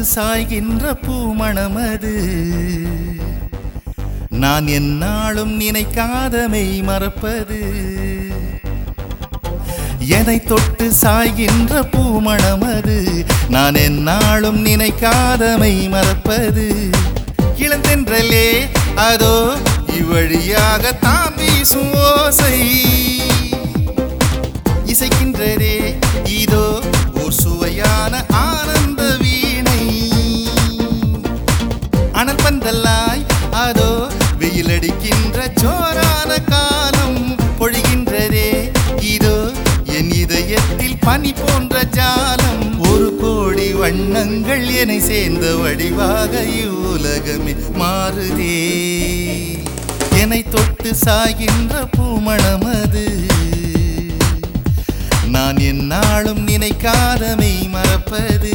சாய்கின்ற பூமணமது நான் எந்நாளும் நினைக்காதமை மறப்பது எதை தொட்டு சாய்கின்ற பூமணமது நான் எந்நாளும் நினைக்காதமை மறப்பது இளந்தென்றலே அதோ இவ்வழியாக தாம் வீசும் ஓசை இசைக்கின்றதே இதோ ஓர் சுவையான ஆனந்த வீணை அனல் பந்தல்லாய் அதோ வெயிலடிக்கின்ற ஜோரான காலம் பொழிகின்றதே இதோ என் இதயத்தில் பனி போன்ற ஜாலம் ஒரு கோடி வண்ணங்கள் என்னை சேர்ந்த வடிவாக இவ்வுலகமே மாறுதே என்னை தொட்டு சாகின்ற பூமணமது நான் எந்நாளும் நினைக்காதமை மறப்பது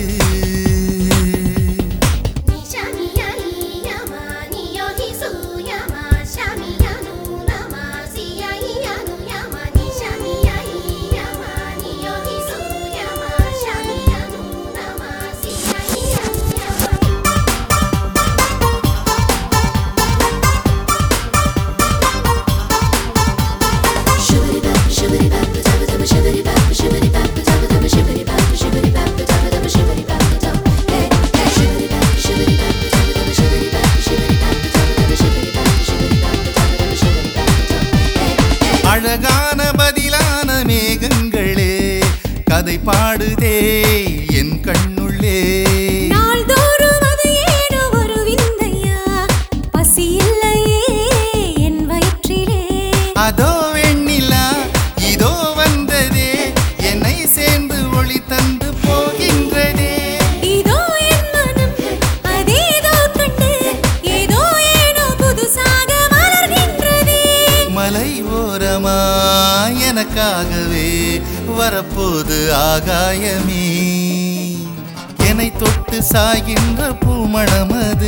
அழகான பதிலான மேகங்களே கதை பாடுதே என் கண்ணுள்ளே நாள்தோறும் அது ஏனோ ஒரு விந்தையா பசி இல்லையே என் வயிற்றிலே அதோ வெண்ணிலா இதோ வந்ததே என்னை சேர்ந்து ஒளி தந்து போகின்றதே இதோ என் மனம் அதேதோ கண்டு ஏதோ ஏனோ புதுசாக மலர்கின்றதே மலை ஓரமா எனக்காகவே வரப்போது ஆகாயமே என்னை தொட்டு சாகின்ற பூமணமது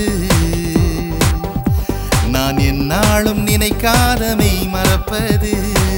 நான் எந்நாளும் நினைக்காதமை மறப்பது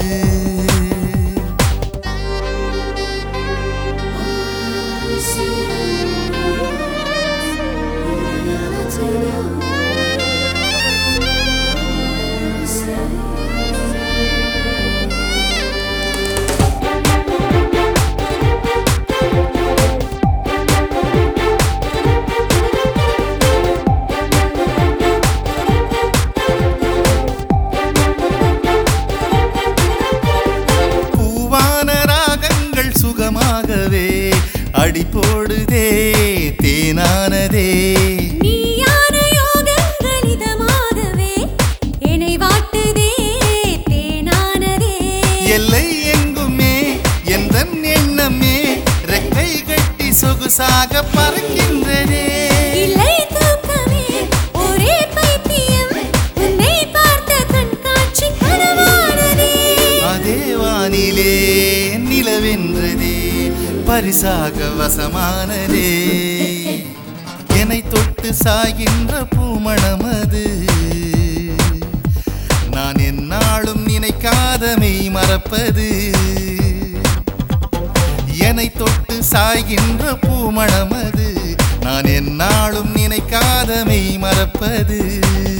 பூவான ராகங்கள் சுகமாகவே அடி போடுதே தேனானதே நீயான யோகங்கள் இதமாகவே என்னை வாட்டுதே தேனானதே எல்லை எங்குமே எந்த எண்ணமே ரெக்கை கட்டி சொகுசாக பறக்கின்றதே இல்லை தூக்கமே ஒரே பைத்தியம் உன்னை பார்த்த கண்காட்சி கனவானதே அதே வானிலே நிலவென்றதே பரிசாக வசமானதே என்னை தொட்டு சாகின்ற பூமணமது நான் எந்நாளும் நினைக்காதமை மறப்பது என்னை தொட்டு சாய்கின்ற பூமணமது நான் எந்நாளும் நினைக்காதமை மறப்பது